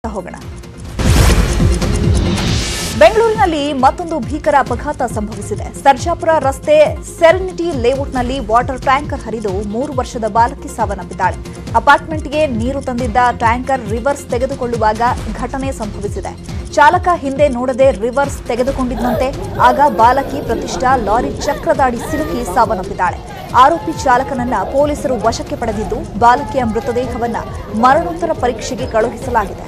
ಹೋಗೋಣ ಬೆಂಗಳೂರಿನಲ್ಲಿ ಮತ್ತೊಂದು ಭೀಕರ ಅಪಘಾತ ಸಂಭವಿಸಿದೆ ಸರ್ಜಾಪುರ ರಸ್ತೆ ಸೆರೆನಿಟಿ ಲೇಔಟ್ನಲ್ಲಿ ವಾಟರ್ ಟ್ಯಾಂಕರ್ ಹರಿದು ಮೂರು ವರ್ಷದ ಬಾಲಕಿ ಸಾವನ್ನಪ್ಪಿದ್ದಾಳೆ ಅಪಾರ್ಟ್ಮೆಂಟ್ಗೆ ನೀರು ತಂದಿದ್ದ ಟ್ಯಾಂಕರ್ ರಿವರ್ಸ್ ತೆಗೆದುಕೊಳ್ಳುವಾಗ ಘಟನೆ ಸಂಭವಿಸಿದೆ ಚಾಲಕ ಹಿಂದೆ ನೋಡದೆ ರಿವರ್ಸ್ ತೆಗೆದುಕೊಂಡಿದ್ದಂತೆ ಆಗ ಬಾಲಕಿ ಪ್ರತಿಷ್ಠಾ ಲಾರಿ ಚಕ್ರದಾಡಿ ಸಿಲುಕಿ ಸಾವನ್ನಪ್ಪಿದ್ದಾಳೆ ಆರೋಪಿ ಚಾಲಕನನ್ನ ಪೊಲೀಸರು ವಶಕ್ಕೆ ಪಡೆದಿದ್ದು ಬಾಲಕಿಯ ಮೃತದೇಹವನ್ನ ಮರಣೋತ್ತರ ಪರೀಕ್ಷೆಗೆ ಕಳುಹಿಸಲಾಗಿದೆ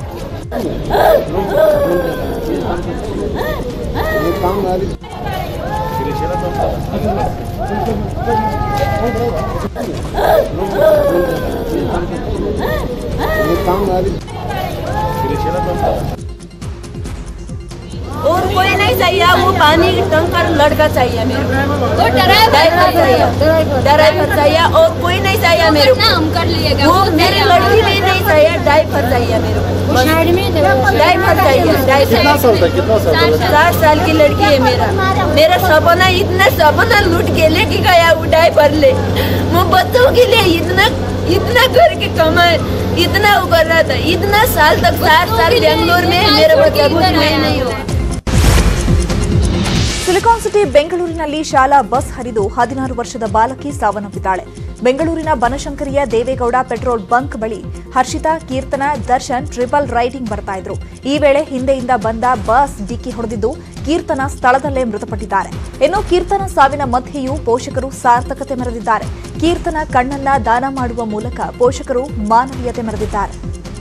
और कोई नहीं चाहिए वो पानी टंकर लड़का चाहिए मेरे को ड्राइवर चाहिए ड्राइवर चाहिए और कोई नहीं चाहिए मेरे को हम कर लिएगा वो मेरी लड़की भी नहीं चाहिए ड्राइवर चाहिए मेरे को बस ड्राइवर चाहिए ड्राइवर सात साल की लड़की है मेरा मेरा सपना इतना सपना लूट के लेके गया वो ड्राइवर ले वो बच्चों के लिए इतना इतना करके कमाए इतना वो कर रहा था इतना साल तक सात साल बेंगलोर में मेरा बच्चा कुछ नहीं नहीं हुआ ಸಿಲಿಕಾನ್ ಸಿಟಿ ಬೆಂಗಳೂರಿನಲ್ಲಿ ಶಾಲಾ ಬಸ್ ಹರಿದು ಹದಿನಾರು ವರ್ಷದ ಬಾಲಕಿ ಸಾವನ್ನಪ್ಪಿದ್ದಾಳೆ ಬೆಂಗಳೂರಿನ ಬನಶಂಕರಿಯ ದೇವೇಗೌಡ ಪೆಟ್ರೋಲ್ ಬಂಕ್ ಬಳಿ ಹರ್ಷಿತಾ ಕೀರ್ತನ ದರ್ಶನ್ ಟ್ರಿಪಲ್ ರೈಡಿಂಗ್ ಬರ್ತಾ ಇದ್ರು ಈ ವೇಳೆ ಹಿಂದೆಯಿಂದ ಬಂದ ಬಸ್ ಡಿಕ್ಕಿ ಹೊಡೆದಿದ್ದು ಕೀರ್ತನ ಸ್ಥಳದಲ್ಲೇ ಮೃತಪಟ್ಟಿದ್ದಾರೆ ಇನ್ನು ಕೀರ್ತನ ಸಾವಿನ ಮಧ್ಯೆಯೂ ಪೋಷಕರು ಸಾರ್ಥಕತೆ ಮೆರೆದಿದ್ದಾರೆ ಕೀರ್ತನ ಕಣ್ಣನ್ನ ದಾನ ಮಾಡುವ ಮೂಲಕ ಪೋಷಕರು ಮಾನವೀಯತೆ ಮೆರೆದಿದ್ದಾರೆ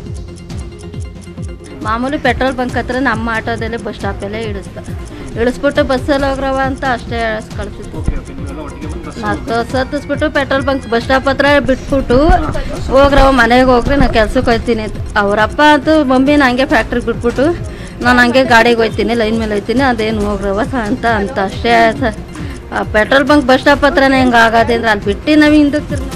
ಮಾಮೂಲಿ ಪೆಟ್ರೋಲ್ ಬಂಕ್ ಹತ್ರ ನಮ್ಮ ಆಟೋದಲ್ಲೇ ಬಸ್ ಸ್ಟಾಪಲ್ಲೇ ಇಳಿಸ್ದ ಇಳಿಸ್ಬಿಟ್ಟು ಬಸ್ಸಲ್ಲಿ ಹೋಗ್ರವ ಅಂತ ಅಷ್ಟೇ ಕಳಿಸಿದ್ದು ಮತ್ತು ಸತ್ತಿಸ್ಬಿಟ್ಟು ಪೆಟ್ರೋಲ್ ಬಂಕ್ ಬಸ್ ಸ್ಟಾಪ್ ಹತ್ರ ಬಿಟ್ಬಿಟ್ಟು ಹೋಗ್ರವ ಮನೆಗೆ ಹೋಗ್ರಿ ನಾನು ಕೆಲ್ಸಕ್ಕೆ ಹೋಗ್ತೀನಿ ಅಂತ ಅವರಪ್ಪ ಅಂತೂ ಮಮ್ಮಿ ಹಂಗೆ ಫ್ಯಾಕ್ಟ್ರಿಗೆ ಬಿಟ್ಬಿಟ್ಟು ನಾನು ಹಂಗೆ ಗಾಡಿಗೆ ಹೋಗ್ತೀನಿ ಲೈನ್ ಮೇಲೆ ಹೋಗ್ತೀನಿ ಅದೇನು ಹೋಗ್ರವ ಸ ಅಂತ ಅಂತ ಅಷ್ಟೇ ಸ ಪೆಟ್ರೋಲ್ ಬಂಕ್ ಬಸ್ ಸ್ಟಾಪ್ ಹತ್ರನೇ ಹೆಂಗೆ ಆಗದೆ ಅಂದ್ರೆ ಅಲ್ಲಿ ಬಿಟ್ಟು ನಾವು ಹಿಂದಕ್ಕೆ ತಿರ್ಗಿ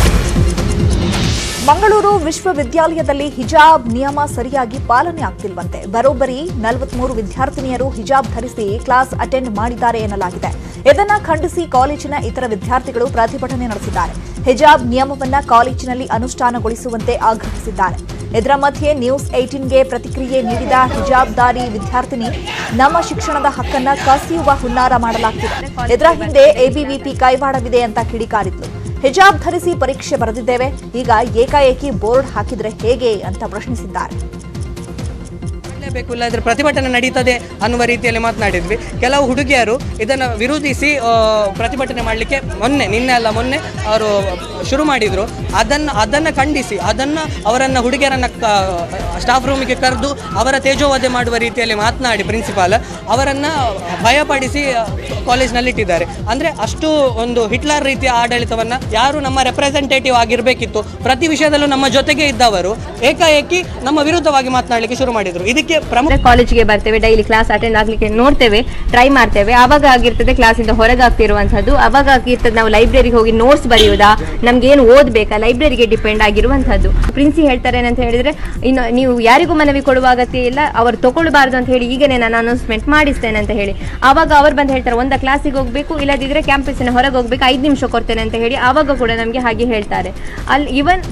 ಮಂಗಳೂರು ವಿಶ್ವವಿದ್ಯಾಲಯದಲ್ಲಿ ಹಿಜಾಬ್ ನಿಯಮ ಸರಿಯಾಗಿ ಪಾಲನೆ ಆಗ್ತಿಲ್ವಂತೆ ಬರೋಬ್ಬರಿ ನಲವತ್ಮೂರು ವಿದ್ಯಾರ್ಥಿನಿಯರು ಹಿಜಾಬ್ ಧರಿಸಿ ಕ್ಲಾಸ್ ಅಟೆಂಡ್ ಮಾಡಿದ್ದಾರೆ ಎನ್ನಲಾಗಿದೆ ಇದನ್ನ ಖಂಡಿಸಿ ಕಾಲೇಜಿನ ಇತರ ವಿದ್ಯಾರ್ಥಿಗಳು ಪ್ರತಿಭಟನೆ ನಡೆಸಿದ್ದಾರೆ ಹಿಜಾಬ್ ನಿಯಮವನ್ನ ಕಾಲೇಜಿನಲ್ಲಿ ಅನುಷ್ಠಾನಗೊಳಿಸುವಂತೆ ಆಗ್ರಹಿಸಿದ್ದಾರೆ ಇದರ ಮಧ್ಯೆ ನ್ಯೂಸ್ ಏಟೀನ್ಗೆ ಪ್ರತಿಕ್ರಿಯೆ ನೀಡಿದ ಹಿಜಾಬ್ದಾರಿ ವಿದ್ಯಾರ್ಥಿನಿ ನಮ್ಮ ಶಿಕ್ಷಣದ ಹಕ್ಕನ್ನ ಕಸಿಯುವ ಹುನ್ನಾರ ಮಾಡಲಾಗ್ತಿದೆ ಇದರ ಹಿಂದೆ ಎಬಿವಿಪಿ ಕೈವಾಡವಿದೆ ಅಂತ ಕಿಡಿಕಾರಿದ್ಲು ಹಿಜಾಬ್ ಧರಿಸಿ ಪರೀಕ್ಷೆ ಬರೆದಿದ್ದೇವೆ ಈಗ ಏಕಾಏಕಿ ಬೋರ್ಡ್ ಹಾಕಿದ್ರೆ ಹೇಗೆ ಅಂತ ಪ್ರಶ್ನಿಸಿದ್ದಾರೆ ಮಾಡಲೇಬೇಕು ಇಲ್ಲದ್ರೆ ಪ್ರತಿಭಟನೆ ನಡೀತದೆ ಅನ್ನುವ ರೀತಿಯಲ್ಲಿ ಮಾತನಾಡಿದ್ವಿ ಕೆಲವು ಹುಡುಗಿಯರು ಇದನ್ನು ವಿರೋಧಿಸಿ ಆ, ಪ್ರತಿಭಟನೆ ಮಾಡಲಿಕ್ಕೆ ಮೊನ್ನೆ ನಿನ್ನೆ ಅಲ್ಲ ಮೊನ್ನೆ ಅವರು ಶುರು ಮಾಡಿದರು ಅದನ್ನು ಅದನ್ನು ಖಂಡಿಸಿ ಅದನ್ನು ಅವರನ್ನು ಹುಡುಗಿಯರನ್ನು ಸ್ಟಾಫ್ ರೂಮಿಗೆ ಕರೆದು ಅವರ ತೇಜೋವಧೆ ಮಾಡುವ ರೀತಿಯಲ್ಲಿ ಮಾತನಾಡಿ ಪ್ರಿನ್ಸಿಪಾಲ್ ಅವರನ್ನು ಭಯಪಡಿಸಿ ಕಾಲೇಜ್ನಲ್ಲಿ ಇಟ್ಟಿದ್ದಾರೆ ಅಂದರೆ ಅಷ್ಟು ಒಂದು ಹಿಟ್ಲರ್ ರೀತಿಯ ಆಡಳಿತವನ್ನು ಯಾರು ನಮ್ಮ ರೆಪ್ರೆಸೆಂಟೇಟಿವ್ ಆಗಿರಬೇಕಿತ್ತು ಪ್ರತಿ ವಿಷಯದಲ್ಲೂ ನಮ್ಮ ಜೊತೆಗೆ ಇದ್ದವರು ಏಕಾಏಕಿ ನಮ್ಮ ವಿರುದ್ಧವಾಗಿ ಮಾತನಾಡಲಿಕ್ಕೆ ಶುರು ಮಾಡಿದರು ಇದಕ್ಕೆ ಪ್ರಮುಖ ಕಾಲೇಜಿಗೆ ಬರ್ತೇವೆ ಡೈಲಿ ಕ್ಲಾಸ್ ಅಟೆಂಡ್ ಆಗ್ಲಿಕ್ಕೆ ನೋಡ್ತೇವೆ ಟ್ರೈ ಮಾಡ್ತೇವೆ ಆವಾಗ ಆಗಿರ್ತದೆ ಕ್ಲಾಸಿಂದ ಹೊರಗೆ ಆಗ್ತಿರುವಂತದ್ದು ಅವಾಗ ಆಗಿರ್ತದೆ ನಾವು ಲೈಬ್ರರಿಗೆ ಹೋಗಿ ನೋಟ್ಸ್ ಬರೆಯೋದಾ ನಮ್ಗೆ ಏನು ಓದ್ಬೇಕಾ ಲೈಬ್ರರಿಗೆ ಡಿಪೆಂಡ್ ಆಗಿರುವಂತದ್ದು ಪ್ರಿನ್ಸಿ ಹೇಳ್ತಾರೆ ಏನಂತ ಹೇಳಿದ್ರೆ ಇನ್ನು ನೀವು ಯಾರಿಗೂ ಮನವಿ ಕೊಡುವ ಅಗತ್ಯ ಇಲ್ಲ ಅವರು ತಗೊಳ್ಬಾರ್ದು ಅಂತ ಹೇಳಿ ಈಗನೇ ನಾನು ಅನೌನ್ಸ್ಮೆಂಟ್ ಮಾಡಿಸ್ತೇನೆ ಅಂತ ಹೇಳಿ ಆವಾಗ ಅವ್ರು ಬಂದು ಹೇಳ್ತಾರೆ ಒಂದ ಕ್ಲಾಸಿಗೆ ಹೋಗ್ಬೇಕು ಇಲ್ಲದಿದ್ರೆ ಕ್ಯಾಂಪಸ್ಸಿನ ಹೊರಗೆ ಹೋಗ್ಬೇಕು ಐದು ನಿಮಿಷ ಕೊಡ್ತೇನೆ ಅಂತ ಹೇಳಿ ಆವಾಗ ಕೂಡ ನಮಗೆ ಹಾಗೆ ಹೇಳ್ತಾರೆ ಅಲ್ಲಿ ಇವನ್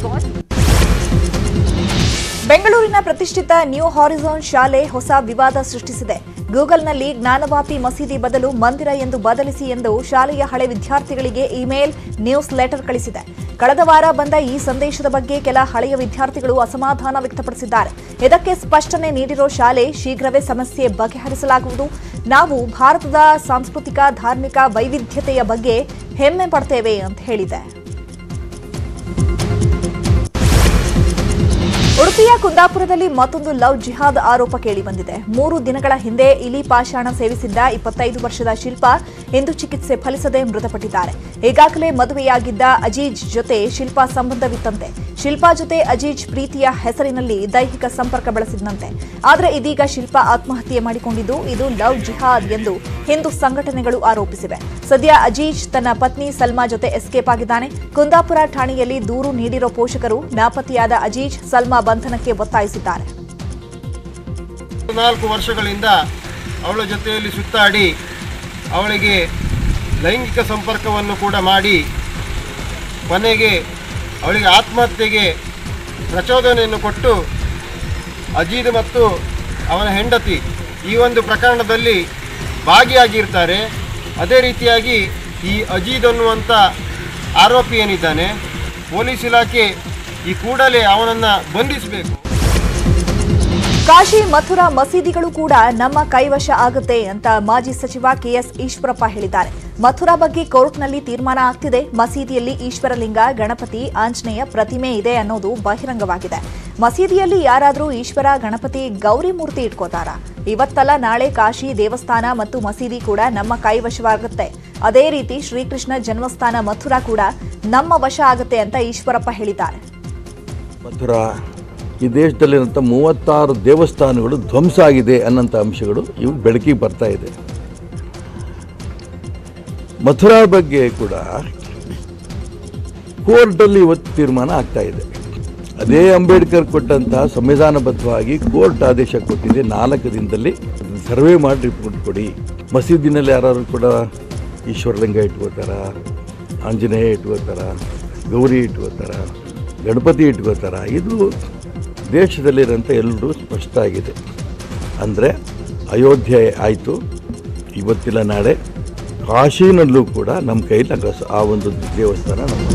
ಬೆಂಗಳೂರಿನ ಪ್ರತಿಷ್ಠಿತ ನ್ಯೂ ಹಾರಿಝಾನ್ ಶಾಲೆ ಹೊಸ ವಿವಾದ ಸೃಷ್ಟಿಸಿದೆ ಗೂಗಲ್ನಲ್ಲಿ ಜ್ಞಾನವಾಪಿ ಮಸೀದಿ ಬದಲು ಮಂದಿರ ಎಂದು ಬದಲಿಸಿ ಎಂದು ಶಾಲೆಯ ಹಳೆ ವಿದ್ಯಾರ್ಥಿಗಳಿಗೆ ಇಮೇಲ್ ನ್ಯೂಸ್ ಲೆಟರ್ ಕಳಿಸಿದೆ ಕಳೆದ ವಾರ ಬಂದ ಈ ಸಂದೇಶದ ಬಗ್ಗೆ ಕೆಲ ಹಳೆಯ ವಿದ್ಯಾರ್ಥಿಗಳು ಅಸಮಾಧಾನ ವ್ಯಕ್ತಪಡಿಸಿದ್ದಾರೆ ಇದಕ್ಕೆ ಸ್ಪಷ್ಟನೆ ನೀಡಿರೋ ಶಾಲೆ ಶೀಘ್ರವೇ ಸಮಸ್ಯೆ ಬಗೆಹರಿಸಲಾಗುವುದು ನಾವು ಭಾರತದ ಸಾಂಸ್ಕೃತಿಕ ಧಾರ್ಮಿಕ ವೈವಿಧ್ಯತೆಯ ಬಗ್ಗೆ ಹೆಮ್ಮೆ ಪಡ್ತೇವೆ ಅಂತ ಹೇಳಿದೆ ಉಡುಪಿಯ ಕುಂದಾಪುರದಲ್ಲಿ ಮತ್ತೊಂದು ಲವ್ ಜಿಹಾದ್ ಆರೋಪ ಕೇಳಿಬಂದಿದೆ ಮೂರು ದಿನಗಳ ಹಿಂದೆ ಇಲಿ ಪಾಷಾಣ ಸೇವಿಸಿದ್ದ ಇಪ್ಪತ್ತೈದು ವರ್ಷದ ಶಿಲ್ಪ ಇಂದು ಚಿಕಿತ್ಸೆ ಫಲಿಸದೆ ಮೃತಪಟ್ಟಿದ್ದಾರೆ ಈಗಾಗಲೇ ಮದುವೆಯಾಗಿದ್ದ ಅಜೀಜ್ ಜೊತೆ ಶಿಲ್ಪಾ ಸಂಬಂಧವಿತ್ತಂತೆ ಶಿಲ್ಪಾ ಜೊತೆ ಅಜೀಜ್ ಪ್ರೀತಿಯ ಹೆಸರಿನಲ್ಲಿ ದೈಹಿಕ ಸಂಪರ್ಕ ಬೆಳೆಸಿದಂತೆ ಆದರೆ ಇದೀಗ ಶಿಲ್ಪಾ ಆತ್ಮಹತ್ಯೆ ಮಾಡಿಕೊಂಡಿದ್ದು ಇದು ಲವ್ ಜಿಹಾದ್ ಎಂದು ಹಿಂದೂ ಸಂಘಟನೆಗಳು ಆರೋಪಿಸಿವೆ ಸದ್ಯ ಅಜೀಜ್ ತನ್ನ ಪತ್ನಿ ಸಲ್ಮಾ ಜೊತೆ ಎಸ್ಕೇಪ್ ಆಗಿದ್ದಾನೆ ಕುಂದಾಪುರ ಠಾಣೆಯಲ್ಲಿ ದೂರು ನೀಡಿರೋ ಪೋಷಕರು ನಾಪತ್ತೆಯಾದ ಅಜೀಜ್ ಸಲ್ಮಾ ಬಂಧನಕ್ಕೆ ಒತ್ತಾಯಿಸಿದ್ದಾರೆ ನಾಲ್ಕು ವರ್ಷಗಳಿಂದ ಅವಳ ಜೊತೆಯಲ್ಲಿ ಸುತ್ತಾಡಿ ಅವಳಿಗೆ ಲೈಂಗಿಕ ಸಂಪರ್ಕವನ್ನು ಕೂಡ ಮಾಡಿ ಕೊನೆಗೆ ಅವಳಿಗೆ ಆತ್ಮಹತ್ಯೆಗೆ ಪ್ರಚೋದನೆಯನ್ನು ಕೊಟ್ಟು ಅಜೀದ್ ಮತ್ತು ಅವನ ಹೆಂಡತಿ ಈ ಒಂದು ಪ್ರಕರಣದಲ್ಲಿ ಭಾಗಿಯಾಗಿರ್ತಾರೆ ಅದೇ ರೀತಿಯಾಗಿ ಈ ಅಜೀದ್ ಅನ್ನುವಂಥ ಆರೋಪಿ ಏನಿದ್ದಾನೆ ಪೊಲೀಸ್ ಇಲಾಖೆ ಈ ಕೂಡಲೇ ಅವನನ್ನು ಬಂಧಿಸಬೇಕು ಕಾಶಿ ಮಥುರಾ ಮಸೀದಿಗಳು ಕೂಡ ನಮ್ಮ ಕೈವಶ ಆಗುತ್ತೆ ಅಂತ ಮಾಜಿ ಸಚಿವ ಕೆಎಸ್ ಈಶ್ವರಪ್ಪ ಹೇಳಿದ್ದಾರೆ ಮಥುರಾ ಬಗ್ಗೆ ಕೋರ್ಟ್ನಲ್ಲಿ ತೀರ್ಮಾನ ಆಗ್ತಿದೆ ಮಸೀದಿಯಲ್ಲಿ ಈಶ್ವರಲಿಂಗ ಗಣಪತಿ ಆಂಜನೇಯ ಪ್ರತಿಮೆ ಇದೆ ಅನ್ನೋದು ಬಹಿರಂಗವಾಗಿದೆ ಮಸೀದಿಯಲ್ಲಿ ಯಾರಾದರೂ ಈಶ್ವರ ಗಣಪತಿ ಗೌರಿ ಮೂರ್ತಿ ಇಟ್ಕೋತಾರ ಇವತ್ತಲ್ಲ ನಾಳೆ ಕಾಶಿ ದೇವಸ್ಥಾನ ಮತ್ತು ಮಸೀದಿ ಕೂಡ ನಮ್ಮ ಕೈವಶವಾಗುತ್ತೆ ಅದೇ ರೀತಿ ಶ್ರೀಕೃಷ್ಣ ಜನ್ಮಸ್ಥಾನ ಮಥುರಾ ಕೂಡ ನಮ್ಮ ವಶ ಆಗುತ್ತೆ ಅಂತ ಈಶ್ವರಪ್ಪ ಹೇಳಿದ್ದಾರೆ ಮಥುರಾ ಈ ದೇಶದಲ್ಲಿರುವಂಥ ಮೂವತ್ತಾರು ದೇವಸ್ಥಾನಗಳು ಧ್ವಂಸ ಆಗಿದೆ ಅನ್ನೋಂಥ ಅಂಶಗಳು ಇವು ಬೆಳಕಿಗೆ ಬರ್ತಾ ಇದೆ ಮಥುರಾ ಬಗ್ಗೆ ಕೂಡ ಕೋರ್ಟಲ್ಲಿ ಇವತ್ತು ತೀರ್ಮಾನ ಆಗ್ತಾ ಇದೆ ಅದೇ ಅಂಬೇಡ್ಕರ್ ಕೊಟ್ಟಂತಹ ಸಂವಿಧಾನಬದ್ಧವಾಗಿ ಕೋರ್ಟ್ ಆದೇಶ ಕೊಟ್ಟಿದೆ ನಾಲ್ಕು ದಿನದಲ್ಲಿ ಅದನ್ನ ಸರ್ವೆ ಮಾಡಿ ರಿಪೋರ್ಟ್ ಕೊಡಿ ಮಸೀದಿನಲ್ಲಿ ಯಾರು ಕೂಡ ಈಶ್ವರಲಿಂಗ ಇಟ್ಕೋತಾರ ಆಂಜನೇಯ ಇಟ್ಕೋತಾರ ಗೌರಿ ಇಟ್ಕೋತಾರ ಗಣಪತಿ ಇಟ್ಕೋತಾರ ಇದು ದೇಶದಲ್ಲಿರೋಂಥ ಎಲ್ಲರೂ ಸ್ಪಷ್ಟ ಆಗಿದೆ ಅಂದರೆ ಅಯೋಧ್ಯೆ ಆಯಿತು ಇವತ್ತಿಲ್ಲ ನಾಳೆ ಕಾಶಿನಲ್ಲೂ ಕೂಡ ನಮ್ಮ ಕೈಲಿ ಅಗಸ- ಆ ಒಂದು ದೇವಸ್ಥಾನ ನಮ್ಮ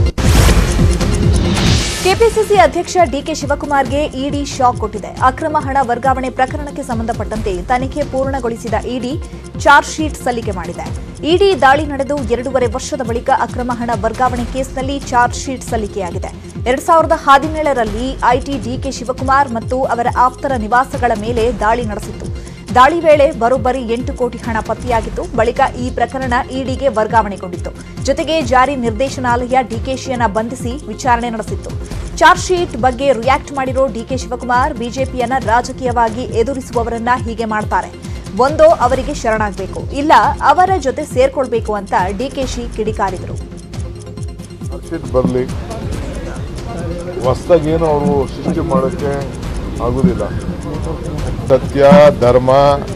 ಕೆಪಿಸಿಸಿ ಅಧ್ಯಕ್ಷ ಡಿಕೆ ಶಿವಕುಮಾರ್ಗೆ ಇಡಿ ಶಾಕ್ ಕೊಟ್ಟಿದೆ ಅಕ್ರಮ ಹಣ ವರ್ಗಾವಣೆ ಪ್ರಕರಣಕ್ಕೆ ಸಂಬಂಧಪಟ್ಟಂತೆ ತನಿಖೆ ಪೂರ್ಣಗೊಳಿಸಿದ ಇಡಿ ಚಾರ್ಜ್ ಶೀಟ್ ಸಲ್ಲಿಕೆ ಮಾಡಿದೆ ಇಡಿ ದಾಳಿ ನಡೆದು ಎರಡೂವರೆ ವರ್ಷದ ಬಳಿಕ ಅಕ್ರಮ ಹಣ ವರ್ಗಾವಣೆ ಕೇಸ್ನಲ್ಲಿ ಚಾರ್ಜ್ ಶೀಟ್ ಸಲ್ಲಿಕೆಯಾಗಿದೆ ಎರಡ್ ಸಾವಿರದ ಹದಿನೇಳರಲ್ಲಿ ಐಟಿ ಡಿಕೆ ಶಿವಕುಮಾರ್ ಮತ್ತು ಅವರ ಆಪ್ತರ ನಿವಾಸಗಳ ಮೇಲೆ ದಾಳಿ ನಡೆಸಿತ್ತು ದಾಳಿ ವೇಳೆ ಬರೋಬ್ಬರಿ ಎಂಟು ಕೋಟಿ ಹಣ ಪತ್ತೆಯಾಗಿತ್ತು ಬಳಿಕ ಈ ಪ್ರಕರಣ ಇಡಿಗೆ ವರ್ಗಾವಣೆಗೊಂಡಿತ್ತು ಜೊತೆಗೆ ಜಾರಿ ನಿರ್ದೇಶನಾಲಯ ಡಿಕೆಶಿಯನ್ನ ಬಂಧಿಸಿ ವಿಚಾರಣೆ ನಡೆಸಿತ್ತು ಚಾರ್ಜ್ ಶೀಟ್ ಬಗ್ಗೆ ರಿಯಾಕ್ಟ್ ಮಾಡಿರೋ ಡಿಕೆ ಶಿವಕುಮಾರ್ ಬಿಜೆಪಿಯನ್ನ ರಾಜಕೀಯವಾಗಿ ಎದುರಿಸುವವರನ್ನ ಹೀಗೆ ಮಾಡ್ತಾರೆ ಒಂದೋ ಅವರಿಗೆ ಶರಣಾಗಬೇಕು ಇಲ್ಲ ಅವರ ಜೊತೆ ಸೇರ್ಕೊಳ್ಬೇಕು ಅಂತ ಡಿಕೆಶಿ ಕಿಡಿಕಾರಿದರು ಮಾರ್ಕೆಟ್ ಬರಲಿ ಹೊಸ್ದಾಗಿ ಏನು ಅವರು ಸೃಷ್ಟಿ ಮಾಡೋಕ್ಕೆ ಆಗೋದಿಲ್ಲ ಸತ್ಯ ಧರ್ಮ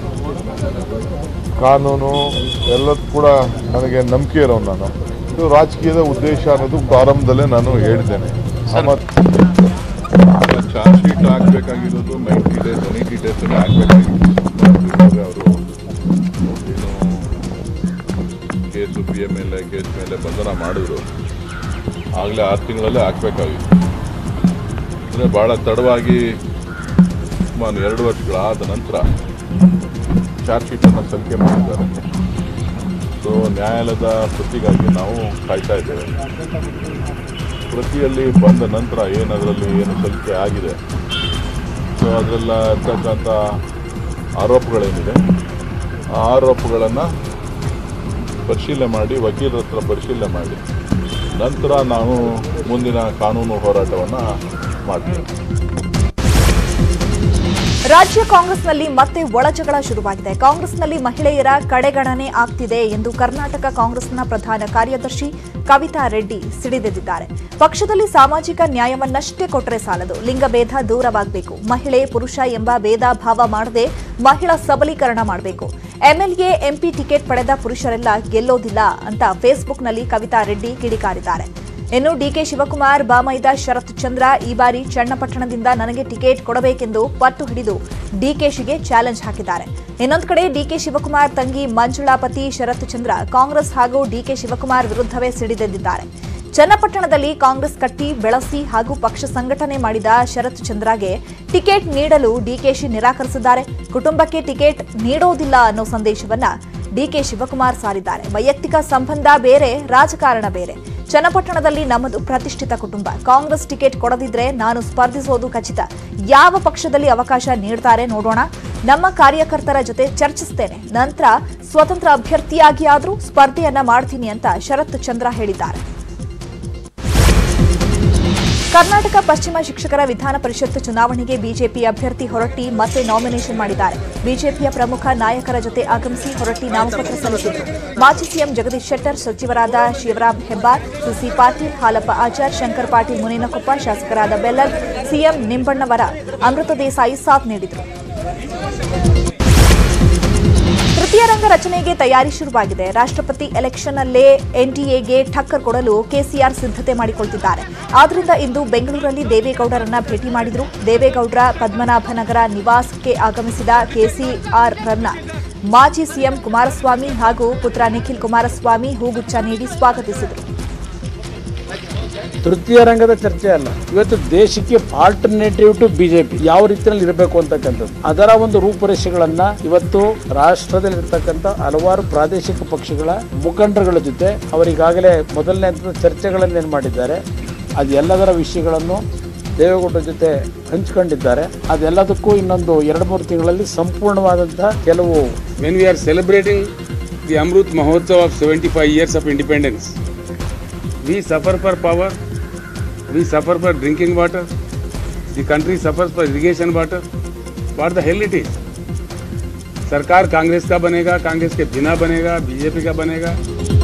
ಕಾನೂನು ಎಲ್ಲದೂ ಕೂಡ ನನಗೆ ನಂಬಿಕೆ ಇರೋನು ನಾನು ಇದು ರಾಜಕೀಯದ ಉದ್ದೇಶ ಅನ್ನೋದು ಪ್ರಾರಂಭದಲ್ಲೇ ನಾನು ಹೇಳಿದ್ದೇನೆ ಮತ್ತು ಚಾರ್ಜ್ ಶೀಟ್ ಹಾಕ್ಬೇಕಾಗಿರೋದು ನೈಂಟಿ ಡೇಸ್ ನೈಂಟಿ ಡೇಸ್ ಹಾಕ್ಬೇಕಾಗಿತ್ತು ಅವರು ಏನು case P M L A case ಮೇಲೆ ಬಂಧನ ಮಾಡಿದ್ರು ಆಗಲೇ ಆರು ತಿಂಗಳಲ್ಲೇ ಹಾಕಬೇಕಾಗಿತ್ತು ಅಂದರೆ ಭಾಳ ತಡವಾಗಿ ಸುಮಾರು ಎರಡು ವರ್ಷಗಳಾದ ನಂತರ ಚಾರ್ಜ್ ಶೀಟನ್ನು ಸಲ್ಲಿಕೆ ಮಾಡಿದ್ದಾರೆ ಸೊ ನ್ಯಾಯಾಲಯದ ಪ್ರತಿಗಾಗಿ ನಾವು ಕಾಯ್ತಾ ಇದ್ದೇವೆ ಪ್ರತಿಯಲ್ಲಿ ಬಂದ ನಂತರ ಏನು ಅದರಲ್ಲಿ ಏನು ಸಲ್ಲಿಕೆ ಆಗಿದೆ ಸೊ ಅದರೆಲ್ಲ ಇರ್ತಕ್ಕಂಥ ಆರೋಪಗಳೇನಿದೆ ಆ ಆರೋಪಗಳನ್ನು ಪರಿಶೀಲನೆ ಮಾಡಿ ವಕೀಲರ ಹತ್ರ ಪರಿಶೀಲನೆ ಮಾಡಿ ನಂತರ ನಾವು ಮುಂದಿನ ಕಾನೂನು ಹೋರಾಟವನ್ನು ಮಾಡ್ತೇವೆ ರಾಜ್ಯ ಕಾಂಗ್ರೆಸ್ನಲ್ಲಿ ಮತ್ತೆ ಒಳಜಗಳ ಶುರುವಾಗಿದೆ ಕಾಂಗ್ರೆಸ್ನಲ್ಲಿ ಮಹಿಳೆಯರ ಕಡೆಗಣನೆ ಆಗ್ತಿದೆ ಎಂದು ಕರ್ನಾಟಕ ಕಾಂಗ್ರೆಸ್ನ ಪ್ರಧಾನ ಕಾರ್ಯದರ್ಶಿ ಕವಿತಾ ರೆಡ್ಡಿ ಸಿಡಿದೆದ್ದಿದ್ದಾರೆ ಪಕ್ಷದಲ್ಲಿ ಸಾಮಾಜಿಕ ನ್ಯಾಯವನ್ನಷ್ಟೇ ಕೊಟ್ಟರೆ ಸಾಲದು ಲಿಂಗಭೇದ ದೂರವಾಗಬೇಕು ಮಹಿಳೆ ಪುರುಷ ಎಂಬ ಭೇದ ಭಾವ ಮಾಡದೆ ಮಹಿಳಾ ಸಬಲೀಕರಣ ಮಾಡಬೇಕು ಎಂಎಲ್ಎ ಎಂಪಿ ಟಿಕೆಟ್ ಪಡೆದ ಪುರುಷರೆಲ್ಲ ಗೆಲ್ಲೋದಿಲ್ಲ ಅಂತ ಫೇಸ್ಬುಕ್ನಲ್ಲಿ ಕವಿತಾ ರೆಡ್ಡಿ ಕಿಡಿಕಾರಿದ್ದಾರೆ ಇನ್ನು ಡಿಕೆ ಶಿವಕುಮಾರ್ ಬಾಮೈದ ಶರತ್ ಚಂದ್ರ ಈ ಬಾರಿ ಚನ್ನಪಟ್ಟಣದಿಂದ ನನಗೆ ಟಿಕೆಟ್ ಕೊಡಬೇಕೆಂದು ಪಟ್ಟು ಹಿಡಿದು ಡಿಕೆಶಿಗೆ ಚಾಲೆಂಜ್ ಹಾಕಿದ್ದಾರೆ ಇನ್ನೊಂದು ಕಡೆ ಡಿಕೆ ಶಿವಕುಮಾರ್ ತಂಗಿ ಮಂಜುಳಾ ಪತಿ ಶರತ್ ಚಂದ್ರ ಕಾಂಗ್ರೆಸ್ ಹಾಗೂ ಡಿಕೆ ಶಿವಕುಮಾರ್ ವಿರುದ್ಧವೇ ಸಿಡಿದೆದ್ದಿದ್ದಾರೆ ಚನ್ನಪಟ್ಟಣದಲ್ಲಿ ಕಾಂಗ್ರೆಸ್ ಕಟ್ಟಿ ಬೆಳಸಿ ಹಾಗೂ ಪಕ್ಷ ಸಂಘಟನೆ ಮಾಡಿದ ಶರತ್ ಚಂದ್ರಗೆ ಟಿಕೆಟ್ ನೀಡಲು ಡಿಕೆಶಿ ನಿರಾಕರಿಸಿದ್ದಾರೆ ಕುಟುಂಬಕ್ಕೆ ಟಿಕೆಟ್ ನೀಡೋದಿಲ್ಲ ಅನ್ನೋ ಸಂದೇಶವನ್ನ ಡಿಕೆ ಶಿವಕುಮಾರ್ ಸಾರಿದ್ದಾರೆ ವೈಯಕ್ತಿಕ ಸಂಬಂಧ ಬೇರೆ ರಾಜಕಾರಣ ಬೇರೆ ಚನ್ನಪಟ್ಟಣದಲ್ಲಿ ನಮ್ಮದು ಪ್ರತಿಷ್ಠಿತ ಕುಟುಂಬ ಕಾಂಗ್ರೆಸ್ ಟಿಕೆಟ್ ಕೊಡದಿದ್ರೆ ನಾನು ಸ್ಪರ್ಧಿಸೋದು ಖಚಿತ ಯಾವ ಪಕ್ಷದಲ್ಲಿ ಅವಕಾಶ ನೀಡ್ತಾರೆ ನೋಡೋಣ ನಮ್ಮ ಕಾರ್ಯಕರ್ತರ ಜೊತೆ ಚರ್ಚಿಸ್ತೇನೆ ನಂತರ ಸ್ವತಂತ್ರ ಅಭ್ಯರ್ಥಿಯಾಗಿ ಆದ್ರೂ ಸ್ಪರ್ಧೆಯನ್ನ ಮಾಡ್ತೀನಿ ಅಂತ ಶರತ್ ಚಂದ್ರ ಹೇಳಿದ್ದಾರೆ ಕರ್ನಾಟಕ ಪಶ್ಚಿಮ ಶಿಕ್ಷಕರ ವಿಧಾನ ಪರಿಷತ್ ಚುನಾವಣೆಗೆ ಬಿಜೆಪಿ ಅಭ್ಯರ್ಥಿ ಹೊರಟ್ಟಿ ಮತ್ತೆ ನಾಮಿನೇಷನ್ ಮಾಡಿದ್ದಾರೆ ಬಿಜೆಪಿಯ ಪ್ರಮುಖ ನಾಯಕರ ಜೊತೆ ಆಗಮಿಸಿ ಹೊರಟ್ಟಿ ನಾಮಪತ್ರ ಸಲ್ಲಿಸಿದರು ಮಾಜಿ ಸಿಎಂ ಜಗದೀಶ್ ಶೆಟ್ಟರ್ ಸಚಿವರಾದ ಶಿವರಾಮ್ ಹೆಬ್ಬಾರ್ ಸಿಸಿ ಪಾಟೀಲ್ ಹಾಲಪ್ಪ ಆಚಾರ್ ಶಂಕರ್ ಪಾಟೀಲ್ ಮುನೇನಕೊಪ್ಪ ಶಾಸಕರಾದ ಬೆಲ್ಲದ್ ಸಿಎಂ ನಿಂಬಣ್ಣವರ ಅಮೃತ ದೇಸಾಯಿ ಸಾಥ್ ನೀಡಿದರು ತೃತೀಯ ರಂಗ ರಚನೆಗೆ ತಯಾರಿ ಶುರುವಾಗಿದೆ ರಾಷ್ಟ್ರಪತಿ ಎಲೆಕ್ಷನ್ನಲ್ಲೇ ಎನ್ಡಿಎಗೆ ಠಕ್ಕರ್ ಕೊಡಲು ಕೆಸಿಆರ್ ಸಿದ್ಧತೆ ಮಾಡಿಕೊಳ್ತಿದ್ದಾರೆ ಆದ್ರಿಂದ ಇಂದು ಬೆಂಗಳೂರಲ್ಲಿ ದೇವೇಗೌಡರನ್ನ ಭೇಟಿ ಮಾಡಿದ್ರು ದೇವೇಗೌಡರ ಪದ್ಮನಾಭನಗರ ನಿವಾಸಕ್ಕೆ ಆಗಮಿಸಿದ ಕೆಸಿಆರ್ ರನ್ನ ಮಾಜಿ ಸಿಎಂ ಕುಮಾರಸ್ವಾಮಿ ಹಾಗೂ ಪುತ್ರ ನಿಖಿಲ್ ಕುಮಾರಸ್ವಾಮಿ ಹೂಗುಚ್ಛ ನೀಡಿ ಸ್ವಾಗತಿಸಿದರು ತೃತೀಯ ರಂಗದ ಚರ್ಚೆ ಅಲ್ಲ ಇವತ್ತು ದೇಶಕ್ಕೆ ಆಲ್ಟರ್ನೇಟಿವ್ ಟು ಬಿಜೆಪಿ ಯಾವ ರೀತಿಯಲ್ಲಿ ಇರಬೇಕು ಅಂತಕ್ಕಂಥದ್ದು ಅದರ ಒಂದು ರೂಪುರೇಷೆಗಳನ್ನ ಇವತ್ತು ರಾಷ್ಟ್ರದಲ್ಲಿರ್ತಕ್ಕಂಥ ಹಲವಾರು ಪ್ರಾದೇಶಿಕ ಪಕ್ಷಗಳ ಮುಖಂಡರುಗಳ ಜೊತೆ ಅವರಿಗಾಗಲೇ ಮೊದಲನೇ ಹಂತದ ಚರ್ಚೆಗಳನ್ನು ಏನು ಮಾಡಿದ್ದಾರೆ ಅದೆಲ್ಲದರ ವಿಷಯಗಳನ್ನು ದೇವೇಗೌಡರ ಜೊತೆ ಹಂಚ್ಕೊಂಡಿದ್ದಾರೆ ಅದೆಲ್ಲದಕ್ಕೂ ಇನ್ನೊಂದು ಎರಡು ಮೂರು ತಿಂಗಳಲ್ಲಿ ಸಂಪೂರ್ಣವಾದಂತಹ ಕೆಲವು when we are celebrating the Amrut Mahotsav of 75 years of independence, we suffer for power, we suffer for drinking water, the country suffers for irrigation water. What the hell it is? सरकार कांग्रेस का बनेगा कांग्रेस के बिना बनेगा BJP का बनेगा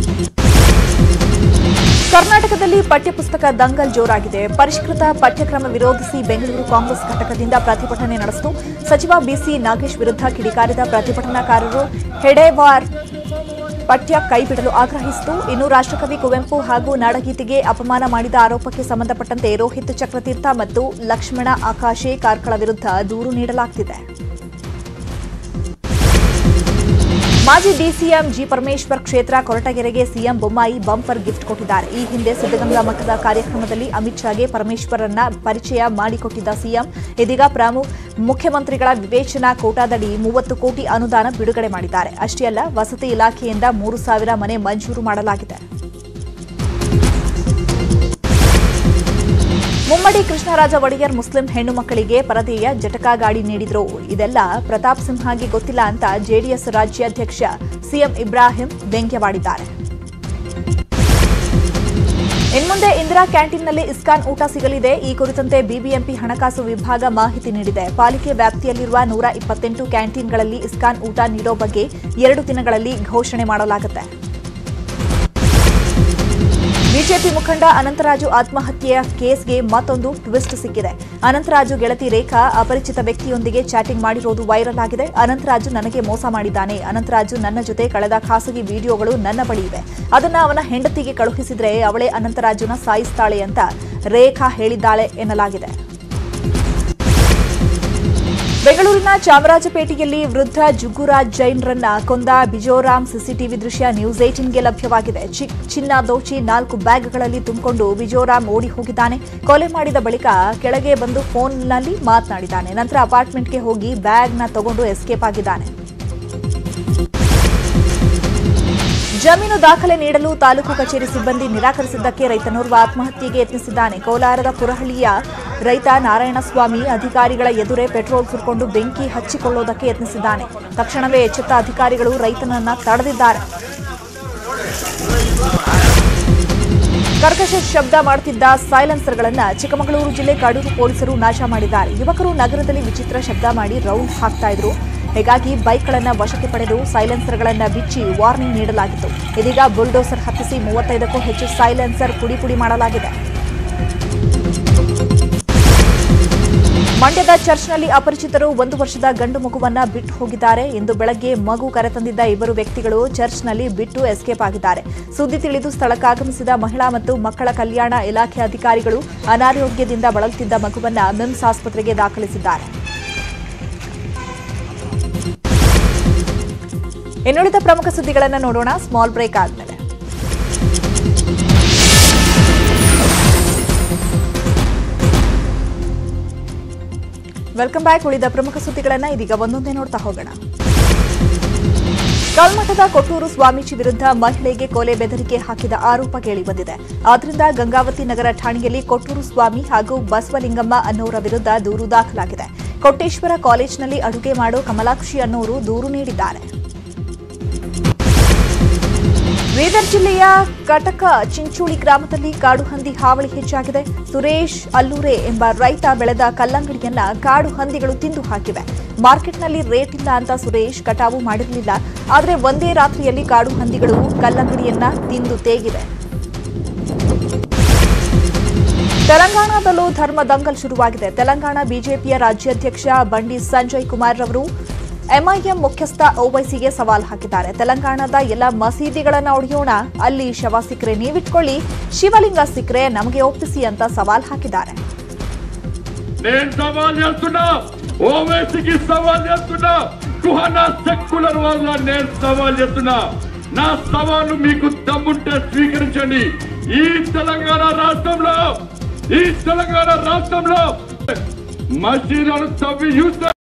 ಕರ್ನಾಟಕದಲ್ಲಿ ಪಠ್ಯಪುಸ್ತಕ ದಂಗಲ್ ಜೋರಾಗಿದೆ ಪರಿಷ್ಕೃತ ಪಠ್ಯಕ್ರಮ ವಿರೋಧಿಸಿ ಬೆಂಗಳೂರು ಕಾಂಗ್ರೆಸ್ ಘಟಕದಿಂದ ಪ್ರತಿಭಟನೆ ನಡೆಸಿತು ಸಚಿವ ಬಿಸಿ ನಾಗೇಶ್ ವಿರುದ್ಧ ಕಿಡಿಕಾರಿದ ಪ್ರತಿಭಟನಾಕಾರರು ಹೆಡೇವಾರ್ ಪಠ್ಯ ಕೈಬಿಡಲು ಆಗ್ರಹಿಸಿತು ಇನ್ನು ರಾಷ್ಟ್ರಕವಿ ಕುವೆಂಪು ಹಾಗೂ ನಾಡಗೀತೆಗೆ ಅಪಮಾನ ಮಾಡಿದ ಆರೋಪಕ್ಕೆ ಸಂಬಂಧಪಟ್ಟಂತೆ ರೋಹಿತ್ ಚಕ್ರತೀರ್ಥ ಮತ್ತು ಲಕ್ಷ್ಮಣ ಆಕಾಶೆ ಕಾರ್ಕಳ ವಿರುದ್ಧ ದೂರು ನೀಡಲಾಗ್ತಿದೆ ಮಾಜಿ ಡಿಸಿಎಂ ಜಿ ಪರಮೇಶ್ವರ್ ಕ್ಷೇತ್ರ ಕೊರಟಗೆರೆಗೆ ಸಿಎಂ ಬೊಮ್ಮಾಯಿ ಬಂಪರ್ ಗಿಫ್ಟ್ ಕೊಟ್ಟಿದ್ದಾರೆ ಈ ಹಿಂದೆ ಸಿದ್ದಗಂಗಾ ಮಠದ ಕಾರ್ಯಕ್ರಮದಲ್ಲಿ ಅಮಿತ್ ಶಾಗೆ ಪರಮೇಶ್ವರನ್ನ ಪರಿಚಯ ಮಾಡಿಕೊಟ್ಟಿದ್ದ ಸಿಎಂ ಇದೀಗ ಪ್ರಾಮು ಮುಖ್ಯಮಂತ್ರಿಗಳ ವಿವೇಚನಾ ಕೋಟಾದಡಿ ಮೂವತ್ತು ಕೋಟಿ ಅನುದಾನ ಬಿಡುಗಡೆ ಮಾಡಿದ್ದಾರೆ ಅಷ್ಟೇ ಅಲ್ಲ ವಸತಿ ಇಲಾಖೆಯಿಂದ ಮೂರು ಸಾವಿರ ಮನೆ ಮಂಜೂರು ಮಾಡಲಾಗಿದೆ ಮುಮ್ಮಡಿ ಕೃಷ್ಣರಾಜ ಒಡೆಯರ್ ಮುಸ್ಲಿಂ ಹೆಣ್ಣು ಮಕ್ಕಳಿಗೆ ಪರದೆಯ ಜಟಕಾ ಗಾಡಿ ನೀಡಿದ್ರು ಇದೆಲ್ಲ ಪ್ರತಾಪ್ ಸಿಂಹಗೆ ಗೊತ್ತಿಲ್ಲ ಅಂತ ಜೆಡಿಎಸ್ ರಾಜ್ಯಾಧ್ಯಕ್ಷ ಸಿಎಂ ಇಬ್ರಾಹಿಂ ವ್ಯಂಗ್ಯವಾಡಿದ್ದಾರೆ ಇನ್ಮುಂದೆ ಇಂದಿರಾ ಕ್ಯಾಂಟೀನ್ನಲ್ಲಿ ಇಸ್ಕಾನ್ ಊಟ ಸಿಗಲಿದೆ ಈ ಕುರಿತಂತೆ ಬಿಬಿಎಂಪಿ ಹಣಕಾಸು ವಿಭಾಗ ಮಾಹಿತಿ ನೀಡಿದೆ ಪಾಲಿಕೆ ವ್ಯಾಪ್ತಿಯಲ್ಲಿರುವ ನೂರ ಇಪ್ಪತ್ತೆಂಟು ಕ್ಯಾಂಟೀನ್ಗಳಲ್ಲಿ ಇಸ್ಕಾನ್ ಊಟ ನೀಡೋ ಬಗ್ಗೆ ಎರಡು ದಿನಗಳಲ್ಲಿ ಘೋಷಣೆ ಮಾಡಲಾಗುತ್ತೆ ಬಿಜೆಪಿ ಮುಖಂಡ ಅನಂತರಾಜು ಆತ್ಮಹತ್ಯೆಯ ಕೇಸ್ಗೆ ಮತ್ತೊಂದು ಟ್ವಿಸ್ಟ್ ಸಿಕ್ಕಿದೆ ಅನಂತರಾಜು ಗೆಳತಿ ರೇಖಾ ಅಪರಿಚಿತ ವ್ಯಕ್ತಿಯೊಂದಿಗೆ ಚಾಟಿಂಗ್ ಮಾಡಿರೋದು ವೈರಲ್ ಆಗಿದೆ ಅನಂತರಾಜು ನನಗೆ ಮೋಸ ಮಾಡಿದ್ದಾನೆ ಅನಂತರಾಜು ನನ್ನ ಜೊತೆ ಕಳೆದ ಖಾಸಗಿ ವಿಡಿಯೋಗಳು ನನ್ನ ಬಳಿ ಇವೆ ಅದನ್ನ ಅವನ ಹೆಂಡತಿಗೆ ಕಳುಹಿಸಿದ್ರೆ ಅವಳೇ ಅನಂತರಾಜುನ ಸಾಯಿಸ್ತಾಳೆ ಅಂತ ರೇಖಾ ಹೇಳಿದ್ದಾಳೆ ಎನ್ನಲಾಗಿದೆ ಬೆಂಗಳೂರಿನ ಚಾಮರಾಜಪೇಟೆಯಲ್ಲಿ ವೃದ್ಧ ಜುಗ್ಗುರಾಜ್ ಜೈನ್ರನ್ನ ಕೊಂದ ಬಿಜೋರಾಮ್ ಸಿಸಿಟಿವಿ ದೃಶ್ಯ ನ್ಯೂಸ್ ಏಟಿನ್ಗೆ ಲಭ್ಯವಾಗಿದೆ ಚಿಕ್ ಚಿನ್ನ ದೋಚಿ ನಾಲ್ಕು ಬ್ಯಾಗ್ಗಳಲ್ಲಿ ತುಂಬಿಕೊಂಡು ಬಿಜೋರಾಮ್ ಓಡಿ ಹೋಗಿದ್ದಾನೆ ಕೊಲೆ ಮಾಡಿದ ಬಳಿಕ ಕೆಳಗೆ ಬಂದು ಫೋನ್ನಲ್ಲಿ ಮಾತನಾಡಿದ್ದಾನೆ ನಂತರ ಅಪಾರ್ಟ್ಮೆಂಟ್ಗೆ ಹೋಗಿ ಬ್ಯಾಗ್ನ ತಗೊಂಡು ಎಸ್ಕೇಪ್ ಆಗಿದ್ದಾನೆ ಜಮೀನು ದಾಖಲೆ ನೀಡಲು ತಾಲೂಕು ಕಚೇರಿ ಸಿಬ್ಬಂದಿ ನಿರಾಕರಿಸಿದ್ದಕ್ಕೆ ರೈತನೋರ್ವ ಆತ್ಮಹತ್ಯೆಗೆ ಯತ್ನಿಸಿದ್ದಾನೆ ಕೋಲಾರದ ಪುರಹಳ್ಳಿಯ ರೈತ ನಾರಾಯಣಸ್ವಾಮಿ ಅಧಿಕಾರಿಗಳ ಎದುರೇ ಪೆಟ್ರೋಲ್ ಸುರ್ಕೊಂಡು ಬೆಂಕಿ ಹಚ್ಚಿಕೊಳ್ಳುವುದಕ್ಕೆ ಯತ್ನಿಸಿದ್ದಾನೆ ತಕ್ಷಣವೇ ಎಚ್ಚೆತ್ತ ಅಧಿಕಾರಿಗಳು ರೈತನನ್ನ ತಡೆದಿದ್ದಾರೆ ಕರ್ಕಶ ಶಬ್ದ ಮಾಡುತ್ತಿದ್ದ ಸೈಲೆನ್ಸರ್ಗಳನ್ನ ಚಿಕ್ಕಮಗಳೂರು ಜಿಲ್ಲೆ ಕಡೂರು ಪೊಲೀಸರು ನಾಶ ಮಾಡಿದ್ದಾರೆ ಯುವಕರು ನಗರದಲ್ಲಿ ವಿಚಿತ್ರ ಶಬ್ದ ಮಾಡಿ ರೌಂಡ್ ಹಾಕ್ತಾ ಇದ್ರು ಹೀಗಾಗಿ ಬೈಕ್ಗಳನ್ನ ವಶಕ್ಕೆ ಪಡೆದು ಸೈಲೆನ್ಸರ್ಗಳನ್ನ ಬಿಚ್ಚಿ ವಾರ್ನಿಂಗ್ ನೀಡಲಾಗಿತ್ತು ಇದೀಗ ಬುಲ್ಡೋಸರ್ ಹತ್ತಿಸಿ ಮೂವತ್ತೈದಕ್ಕೂ ಹೆಚ್ಚು ಸೈಲೆನ್ಸರ್ ಪುಡಿ ಪುಡಿ ಮಾಡಲಾಗಿದೆ ಮಂಡ್ಯದ ಚರ್ಚ್ನಲ್ಲಿ ಅಪರಿಚಿತರು ಒಂದು ವರ್ಷದ ಗಂಡು ಮಗುವನ್ನ ಬಿಟ್ಟು ಹೋಗಿದ್ದಾರೆ ಇಂದು ಬೆಳಗ್ಗೆ ಮಗು ಕರೆತಂದಿದ್ದ ಇಬ್ಬರು ವ್ಯಕ್ತಿಗಳು ಚರ್ಚ್ನಲ್ಲಿ ಬಿಟ್ಟು ಎಸ್ಕೇಪ್ ಆಗಿದ್ದಾರೆ ಸುದ್ದಿ ತಿಳಿದು ಸ್ಥಳಕ್ಕಾಗಮಿಸಿದ ಮಹಿಳಾ ಮತ್ತು ಮಕ್ಕಳ ಕಲ್ಯಾಣ ಇಲಾಖೆ ಅಧಿಕಾರಿಗಳು ಅನಾರೋಗ್ಯದಿಂದ ಬಳಲುತ್ತಿದ್ದ ಮಗುವನ್ನ ಮಿಮ್ಸ್ ಆಸ್ಪತ್ರೆಗೆ ದಾಖಲಿಸಿದ್ದಾರೆ ಇನ್ನುಳಿದ ಪ್ರಮುಖ ಸುದ್ದಿಗಳನ್ನು ನೋಡೋಣ ಸ್ಮಾಲ್ ಬ್ರೇಕ್ ಆದ್ಮೇಲೆ ವೆಲ್ಕಮ್ ಬ್ಯಾಕ್ ಉಳಿದ ಪ್ರಮುಖ ಸುದ್ದಿಗಳನ್ನ ಇದೀಗ ಒಂದೊಂದೇ ನೋಡ್ತಾ ಹೋಗೋಣ ಕಲ್ಮಠದ ಕೊಟ್ಟೂರು ಸ್ವಾಮೀಜಿ ವಿರುದ್ಧ ಮಹಿಳೆಗೆ ಕೊಲೆ ಬೆದರಿಕೆ ಹಾಕಿದ ಆರೋಪ ಕೇಳಿಬಂದಿದೆ ಆದ್ರಿಂದ ಗಂಗಾವತಿ ನಗರ ಠಾಣೆಯಲ್ಲಿ ಕೊಟ್ಟೂರು ಸ್ವಾಮಿ ಹಾಗೂ ಬಸವಲಿಂಗಮ್ಮ ಅನ್ನೋರ ವಿರುದ್ಧ ದೂರು ದಾಖಲಾಗಿದೆ ಕೊಟ್ಟೇಶ್ವರ ಕಾಲೇಜಿನಲ್ಲಿ ಅಡುಗೆ ಮಾಡೋ ಕಮಲಾಕ್ಷಿ ಅನ್ನೋರು ದೂರು ನೀಡಿದ್ದಾರೆ ಬೀದರ್ ಜಿಲ್ಲೆಯ ಕಟಕ ಚಿಂಚೋಳಿ ಗ್ರಾಮದಲ್ಲಿ ಕಾಡು ಹಂದಿ ಹಾವಳಿ ಹೆಚ್ಚಾಗಿದೆ ಸುರೇಶ್ ಅಲ್ಲೂರೆ ಎಂಬ ರೈತ ಬೆಳೆದ ಕಲ್ಲಂಗಡಿಯನ್ನ ಕಾಡು ಹಂದಿಗಳು ತಿಂದು ಹಾಕಿವೆ ಮಾರ್ಕೆಟ್ನಲ್ಲಿ ರೇಟ್ ಇಲ್ಲ ಅಂತ ಸುರೇಶ್ ಕಟಾವು ಮಾಡಿರಲಿಲ್ಲ ಆದರೆ ಒಂದೇ ರಾತ್ರಿಯಲ್ಲಿ ಕಾಡು ಹಂದಿಗಳು ಕಲ್ಲಂಗಡಿಯನ್ನ ತಿಂದು ತೇಗಿವೆ ತೆಲಂಗಾಣದಲ್ಲೂ ಧರ್ಮ ದಂಗಲ್ ಶುರುವಾಗಿದೆ ತೆಲಂಗಾಣ ಬಿಜೆಪಿಯ ರಾಜ್ಯಾಧ್ಯಕ್ಷ ಬಂಡಿ ಸಂಜಯ್ ಕುಮಾರ್ ರವರು ಎಂಐಎಂ ಮುಖ್ಯಸ್ಥ ಓವೈಸಿಗೆ ಸವಾಲ್ ಹಾಕಿದ್ದಾರೆ ತೆಲಂಗಾಣದ ಎಲ್ಲ ಮಸೀದಿಗಳನ್ನ ಒಡೆಯೋಣ ಅಲ್ಲಿ ಶವ ಸಿಕ್ಕರೆ ನೀವಿಟ್ಕೊಳ್ಳಿ ಶಿವಲಿಂಗ ಸಿಕ್ಕರೆ ನಮಗೆ ಒಪ್ಪಿಸಿ ಅಂತ ಸವಾಲ್ ಹಾಕಿದ್ದಾರೆ నేను సవాల్ చేస్తున్నా ఓవైసీకి సవాల్ చేస్తున్నా కుహనా సెక్యులర్ వాళ్ళ నేను సవాల్ చేస్తున్నా నా సవాలు మీకు దమ్ముంటే స్వీకరించండి ఈ తెలంగాణ రాష్ట్రంలో ఈ తెలంగాణ రాష్ట్రంలో మసీదులను తవ్వి చూస్తే